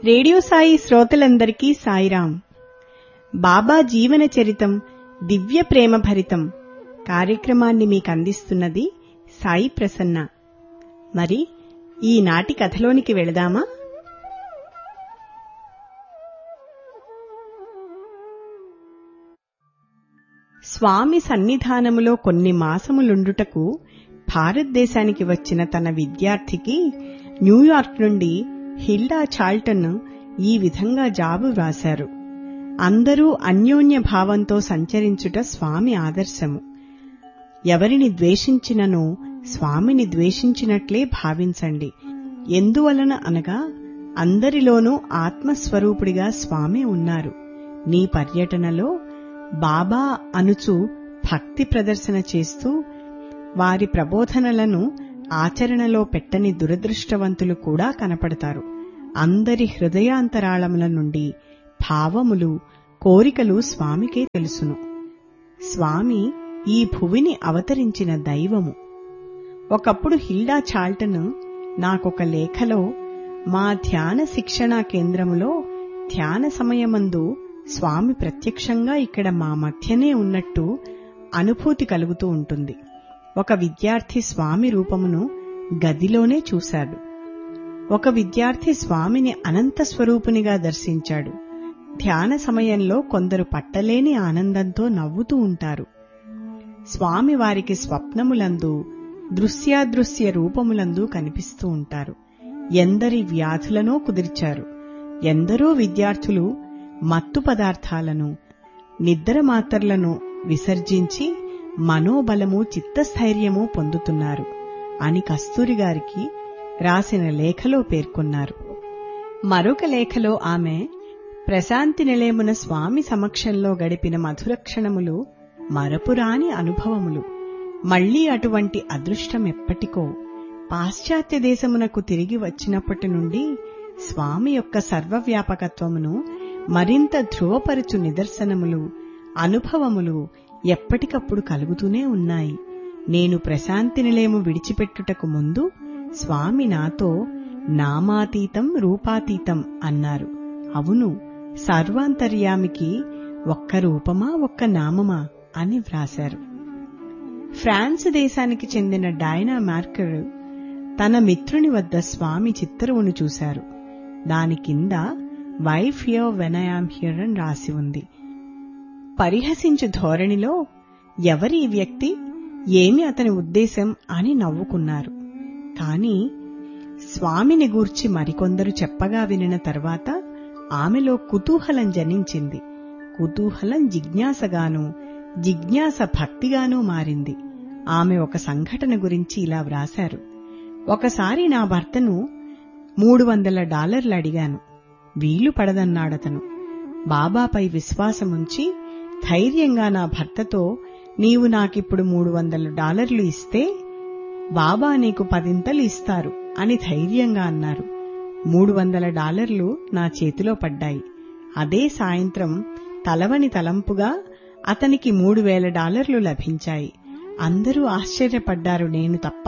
radio Sai శ్రోతలందరికీ సాయిరాం బాబా జీవన చరితం దివ్య ప్రేమ భరితం కార్యక్రమాన్ని మీకు అందిస్తున్నది సాయి ప్రసన్న మరి ఈనాటి కథలోనికి వెళదామా స్వామి సన్నిధానములో కొన్ని మాసములుండుటకు భారతదేశానికి వచ్చిన తన విద్యార్థికి న్యూయార్క్ నుండి హిల్డా చాల్టన్ ఈ విధంగా జాబు వ్రాశారు అందరూ అన్యోన్య భావంతో సంచరించుట స్వామి ఆదర్శము ఎవరిని ద్వేషించిననో స్వామిని ద్వేషించినట్లే భావించండి ఎందువలన అనగా అందరిలోనూ ఆత్మస్వరూపుడిగా స్వామి ఉన్నారు నీ పర్యటనలో బాబా అనుచు భక్తి ప్రదర్శన చేస్తూ వారి ప్రబోధనలను ఆచరణలో పెట్టని దురదృష్టవంతులు కూడా కనపడతారు అందరి హృదయాంతరాళముల నుండి భావములు కోరికలు స్వామికే తెలుసును స్వామి ఈ భువిని అవతరించిన దైవము ఒకప్పుడు హిల్డా చాల్టన్ నాకొక లేఖలో మా ధ్యాన శిక్షణా కేంద్రములో ధ్యాన సమయమందు స్వామి ప్రత్యక్షంగా ఇక్కడ మా మధ్యనే ఉన్నట్టు అనుభూతి కలుగుతూ ఉంటుంది ఒక విద్యార్థి స్వామి రూపమును గదిలోనే చూశాడు ఒక విద్యార్థి స్వామిని అనంత స్వరూపునిగా దర్శించాడు ధ్యాన సమయంలో కొందరు పట్టలేని ఆనందంతో నవ్వుతూ ఉంటారు స్వామి వారికి స్వప్నములందు దృశ్యాదృశ్య రూపములందు కనిపిస్తూ ఉంటారు ఎందరి వ్యాధులనో కుదిర్చారు ఎందరో విద్యార్థులు మత్తు పదార్థాలను నిద్ర మాత్రలను విసర్జించి మనోబలము చిత్తస్థైర్యము పొందుతున్నారు అని కస్తూరి గారికి రాసిన లేఖలో పేర్కొన్నారు మరొక లేఖలో ఆమె ప్రశాంతి నిలయమున స్వామి సమక్షంలో గడిపిన మధుర క్షణములు మరపురాని అనుభవములు మళ్లీ అటువంటి అదృష్టం ఎప్పటికో పాశ్చాత్య దేశమునకు తిరిగి వచ్చినప్పటి నుండి స్వామి యొక్క సర్వవ్యాపకత్వమును మరింత ధృవపరచు నిదర్శనములు అనుభవములు ఎప్పటికప్పుడు కలుగుతూనే ఉన్నాయి నేను ప్రశాంతి నిలయము విడిచిపెట్టుటకు ముందు స్వామి నాతో నామాతీతం రూపాతీతం అన్నారు అవును సర్వాంతర్యామికి ఒక్క రూపమా ఒక్క నామమా అని వ్రాశారు ఫ్రాన్స్ దేశానికి చెందిన డైనా మార్కర్ తన మిత్రుని వద్ద స్వామి చిత్తరువును చూశారు దాని కింద wife here when I am here అని రాసి ఉంది పరిహసించు ధోరణిలో ఎవరి ఈ వ్యక్తి ఏమి అతని ఉద్దేశం అని నవ్వుకున్నారు కాని స్వామిని గూర్చి మరికొందరు చెప్పగా వినిన తర్వాత ఆమెలో కుతూహలం జనించింది కుతూహలం జిజ్ఞాసగాను జిజ్ఞాస భక్తిగానూ మారింది ఆమె ఒక సంఘటన గురించి ఇలా వ్రాశారు ఒకసారి నా భర్తను మూడు వందల డాలర్లు అడిగాను వీలు పడదన్నాడతను బాబాపై విశ్వాసముంచి ధైర్యంగా నా భర్తతో నీవు నాకిప్పుడు మూడు వందల డాలర్లు ఇస్తే బాబా నీకు పదింతలు ఇస్తారు అని ధైర్యంగా అన్నారు మూడు వందల డాలర్లు నా చేతిలో పడ్డాయి అదే సాయంత్రం తలవని తలంపుగా అతనికి మూడు వేల డాలర్లు లభించాయి అందరూ ఆశ్చర్యపడ్డారు నేను తప్ప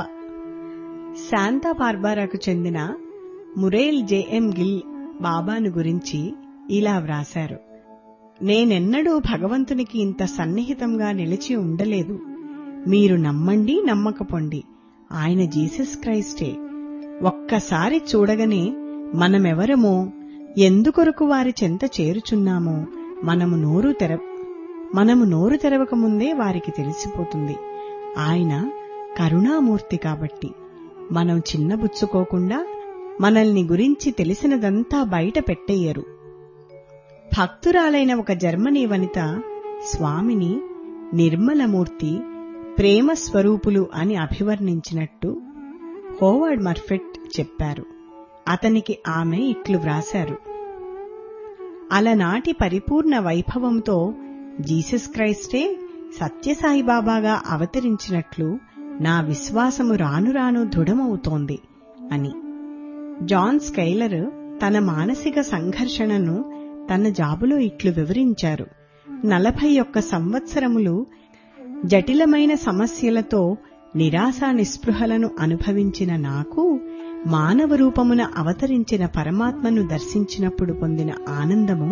శాంతా బార్బారాకు చెందిన మురేల్ జేఎం గిల్ బాబాను గురించి ఇలా వ్రాశారు నేనెన్నడూ భగవంతునికి ఇంత సన్నిహితంగా నిలిచి ఉండలేదు మీరు నమ్మండి నమ్మకపోండి ఆయన జీసస్ క్రైస్టే ఒక్కసారి చూడగనే మనమెవరమో ఎందుకొరకు వారి చెంత చేరుచున్నామో మనము నోరు తెర మనము నోరు తెరవకముందే వారికి తెలిసిపోతుంది ఆయన కరుణామూర్తి కాబట్టి మనం చిన్నబుచ్చుకోకుండా మనల్ని గురించి తెలిసినదంతా బయట పెట్టేయరు భక్తురాలైన ఒక జర్మనీ వనిత స్వామిని నిర్మలమూర్తి ప్రేమ స్వరూపులు అని అభివర్ణించినట్టు హోవర్డ్ మర్ఫెట్ చెప్పారు అతనికి ఆమె ఇట్లు వ్రాశారు అలనాటి పరిపూర్ణ వైభవంతో జీసస్ క్రైస్టే సత్యసాయిబాబాగా అవతరించినట్లు నా విశ్వాసము రాను రాను దృఢమవుతోంది అని జాన్ స్కైలర్ తన మానసిక సంఘర్షణను తన జాబులో ఇట్లు వివరించారు నలభై ఒక్క సంవత్సరములు జటిలమైన సమస్యలతో నిరాశా నిస్పృహలను అనుభవించిన నాకు మానవ రూపమున అవతరించిన పరమాత్మను దర్శించినప్పుడు పొందిన ఆనందము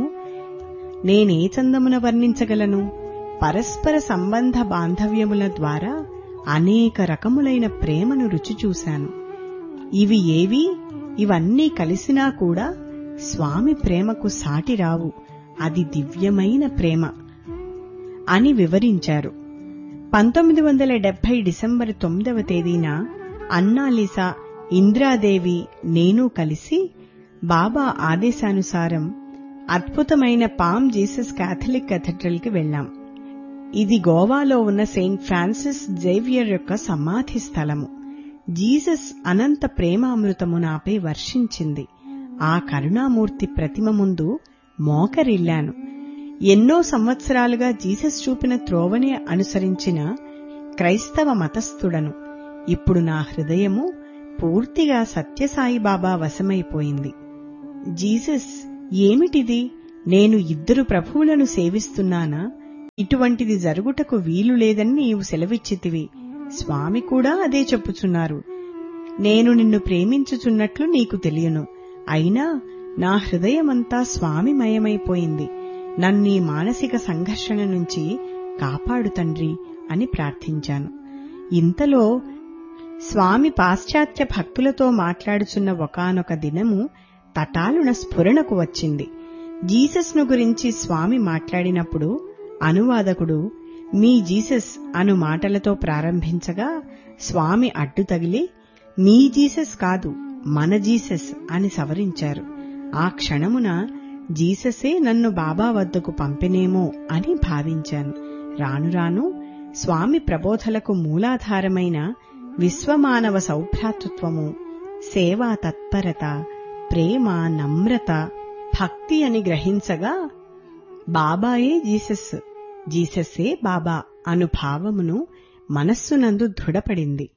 నేనే చందమున వర్ణించగలను పరస్పర సంబంధ బాంధవ్యముల ద్వారా అనేక రకములైన ప్రేమను రుచి చూశాను ఇవి ఏవి ఇవన్నీ కలిసినా కూడా స్వామి ప్రేమకు సాటి రావు అది దివ్యమైన ప్రేమ అని వివరించారు పంతొమ్మిది వందల డెబ్బై డిసెంబర్ తొమ్మిదవ తేదీన అన్నాలిసా ఇంద్రాదేవి నేను కలిసి బాబా ఆదేశానుసారం అద్భుతమైన పామ్ జీసస్ కేథలిక్ కి వెళ్లాం ఇది గోవాలో ఉన్న సెయింట్ ఫ్రాన్సిస్ జేవియర్ యొక్క సమాధి స్థలము జీసస్ అనంత ప్రేమామృతము నాపై వర్షించింది ఆ కరుణామూర్తి ప్రతిమ ముందు మోకరిల్లాను ఎన్నో సంవత్సరాలుగా జీసస్ చూపిన త్రోవనే అనుసరించిన క్రైస్తవ మతస్థుడను ఇప్పుడు నా హృదయము పూర్తిగా సత్యసాయిబాబా వశమైపోయింది జీసస్ ఏమిటిది నేను ఇద్దరు ప్రభువులను సేవిస్తున్నానా ఇటువంటిది జరుగుటకు వీలు లేదని నీవు సెలవిచ్చితివి స్వామి కూడా అదే చెప్పుచున్నారు నేను నిన్ను ప్రేమించుచున్నట్లు నీకు తెలియను అయినా నా హృదయమంతా స్వామిమయమైపోయింది నన్నీ మానసిక సంఘర్షణ నుంచి కాపాడు తండ్రి అని ప్రార్థించాను ఇంతలో స్వామి పాశ్చాత్య భక్తులతో మాట్లాడుచున్న ఒకనొక దినము తటాలున స్ఫురణకు వచ్చింది జీసస్ను గురించి స్వామి మాట్లాడినప్పుడు అనువాదకుడు మీ జీసస్ అను మాటలతో ప్రారంభించగా స్వామి అడ్డు తగిలి మీ జీసస్ కాదు మన జీసస్ అని సవరించారు ఆ క్షణమున జీససే నన్ను బాబా వద్దకు పంపినేమో అని భావించాను రాను రాను స్వామి ప్రబోధలకు మూలాధారమైన విశ్వమానవ సౌభ్రాతృత్వము సేవా తత్పరత ప్రేమ నమ్రత భక్తి అని గ్రహించగా బాబాయే జీసస్ జీసస్సే బాబా అను భావమును మనస్సునందు దృఢపడింది